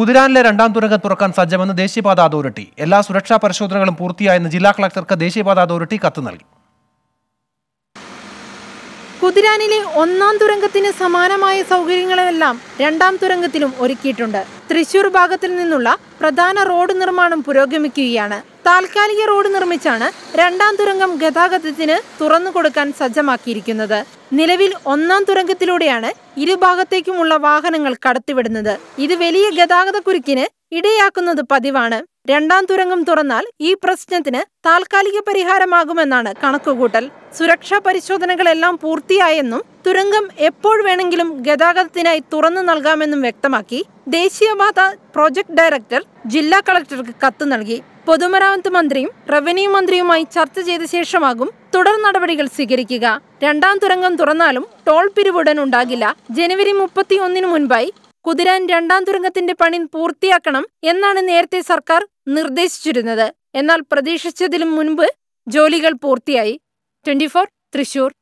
കുതിരാനിലെ രണ്ടാം തുരങ്കം തുറക്കാൻ സജ്ജമെന്ന് ദേശീയപാത അതോറിറ്റി എല്ലാ സുരക്ഷാ പരിശോധനകളും പൂർത്തിയായെന്ന് ജില്ലാ കളക്ടർക്ക് ദേശീയപാത അതോറിറ്റി കത്ത് നൽകി കുതിരാനിലെ ഒന്നാം തുരങ്കത്തിന് സമാനമായ സൗകര്യങ്ങളെല്ലാം രണ്ടാം തുരങ്കത്തിലും ഒരുക്കിയിട്ടുണ്ട് തൃശൂർ ഭാഗത്തിൽ നിന്നുള്ള പ്രധാന റോഡ് നിർമ്മാണം പുരോഗമിക്കുകയാണ് താൽക്കാലിക റോഡ് നിർമ്മിച്ചാണ് രണ്ടാം തുരങ്കം ഗതാഗതത്തിന് തുറന്നു കൊടുക്കാൻ സജ്ജമാക്കിയിരിക്കുന്നത് നിലവിൽ ഒന്നാം തുരങ്കത്തിലൂടെയാണ് ഇരുഭാഗത്തേക്കുമുള്ള വാഹനങ്ങൾ കടത്തിവിടുന്നത് ഇത് വലിയ ഗതാഗത കുരുക്കിന് ഇടയാക്കുന്നത് പതിവാണ് രണ്ടാം തുരങ്കം തുറന്നാൽ ഈ പ്രശ്നത്തിന് താൽക്കാലിക പരിഹാരമാകുമെന്നാണ് കണക്കുകൂട്ടൽ സുരക്ഷാ പരിശോധനകളെല്ലാം പൂർത്തിയായെന്നും തുരങ്കം എപ്പോൾ വേണമെങ്കിലും ഗതാഗതത്തിനായി തുറന്നു നൽകാമെന്നും വ്യക്തമാക്കി ദേശീയപാത പ്രോജക്ട് ഡയറക്ടർ ജില്ലാ കളക്ടർക്ക് കത്ത് നൽകി പൊതുമരാമത്ത് മന്ത്രിയും റവന്യൂ മന്ത്രിയുമായി ചർച്ച ചെയ്ത ശേഷമാകും തുടർ നടപടികൾ സ്വീകരിക്കുക രണ്ടാം തുരങ്കം തുറന്നാലും ടോൾ പിരിവുടൻ ഉണ്ടാകില്ല ജനുവരി മുപ്പത്തി ഒന്നിനു മുൻപായി കുതിരാൻ രണ്ടാം തുരങ്കത്തിന്റെ പണി പൂർത്തിയാക്കണം എന്നാണ് നേരത്തെ സർക്കാർ നിർദ്ദേശിച്ചിരുന്നത് എന്നാൽ പ്രതീക്ഷിച്ചതിലും മുൻപ് ജോലികൾ പൂർത്തിയായി ട്വന്റി തൃശൂർ